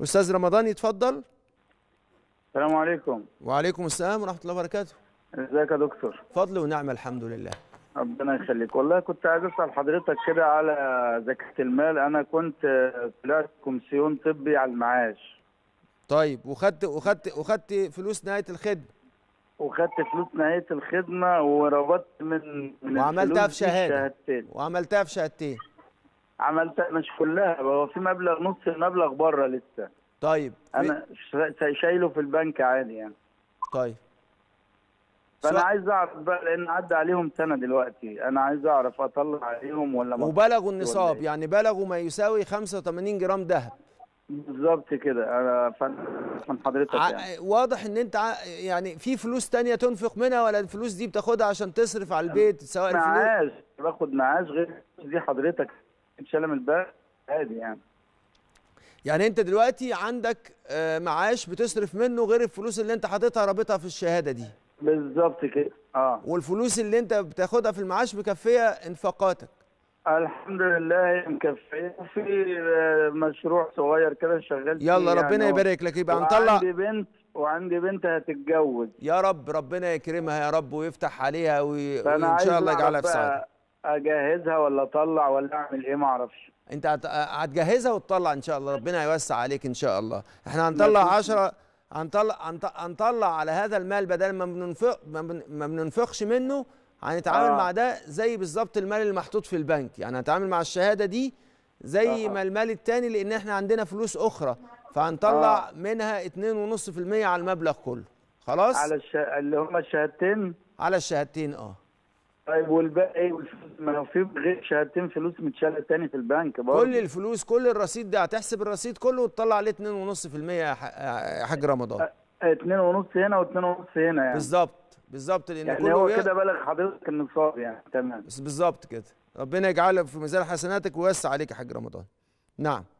استاذ رمضان يتفضل السلام عليكم وعليكم السلام ورحمه الله وبركاته ازيك يا دكتور فضل ونعمه الحمد لله ربنا يخليك والله كنت عايز اسال حضرتك كده على زكاه المال انا كنت طلعت كومسيون طبي على المعاش طيب وخدت وخدت وخدت فلوس نهايه الخدمه وخدت فلوس نهايه الخدمه وربطت من, من وعملتها الفلوس في دي شهاده شهادتين وعملتها في شهادتين عملتها مش كلها هو في مبلغ نص المبلغ بره لسه طيب في- انا شا- شايله في البنك عادي يعني طيب فانا سؤال- عايز اعرف بقى لان عدى عليهم سنه دلوقتي انا عايز اعرف اطلع عليهم ولا ما وبلغوا ولا النصاب إيه؟ يعني بلغوا ما يساوي 85 جرام ذهب بالظبط كده انا فن من حضرتك ع- يعني واضح ان انت ع- يعني في فلوس تانية تنفق منها ولا الفلوس دي بتاخدها عشان تصرف على البيت سواء الفلوس معاش باخد معاش غير الفلوس دي حضرتك اتشال من البنك عادي يعني يعني انت دلوقتي عندك آه، معاش بتصرف منه غير الفلوس اللي انت حاططها رابطها في الشهاده دي بالظبط كده اه والفلوس اللي انت بتاخدها في المعاش مكفيه انفاقاتك الحمد لله هي مكفيه وفي آه، مشروع صغير كده شغال فيه يلا ربنا يعني يبارك لك يبقى هنطلع وعندي بنت وعندي بنت هتتجوز يا رب ربنا يكرمها يا رب ويفتح عليها وي- فانا وان عايز شاء الله أعرف يجعلها في بقى سعادة اجهزها ولا اطلع ولا اعمل ايه ما اعرفش انت هت- هتجهزها وتطلع ان شاء الله ربنا يوسع عليك ان شاء الله احنا هنطلع مفيش- 10 هنطلع هنط- هنطلع على هذا المال بدل ما بننفق ما بن- ما بننفقش منه هنتعامل آه. مع ده زي بالظبط المال اللي محطوط في البنك يعني هنتعامل مع الشهاده دي زي آه. ما المال التاني لان احنا عندنا فلوس اخرى فهنطلع منها 2.5% على المبلغ كله خلاص على الش... اللي هم الشهادتين على الشهادتين اه طيب والباقي ايه والفلوس ما لو في غير شهادتين فلوس متشاله تاني في البنك برضه كل الفلوس كل الرصيد ده هتحسب الرصيد كله وتطلع عليه 2.5% يا ح- يا حاج رمضان اتنين ونص هنا واتنين ونص هنا يعني بالظبط بالظبط لان يعني كله هو بي- كده بلغ حضرتك النصاب يعني تمام بس بالظبط كده ربنا يجعلك في ميزان حسناتك ويوسع عليك يا حاج رمضان نعم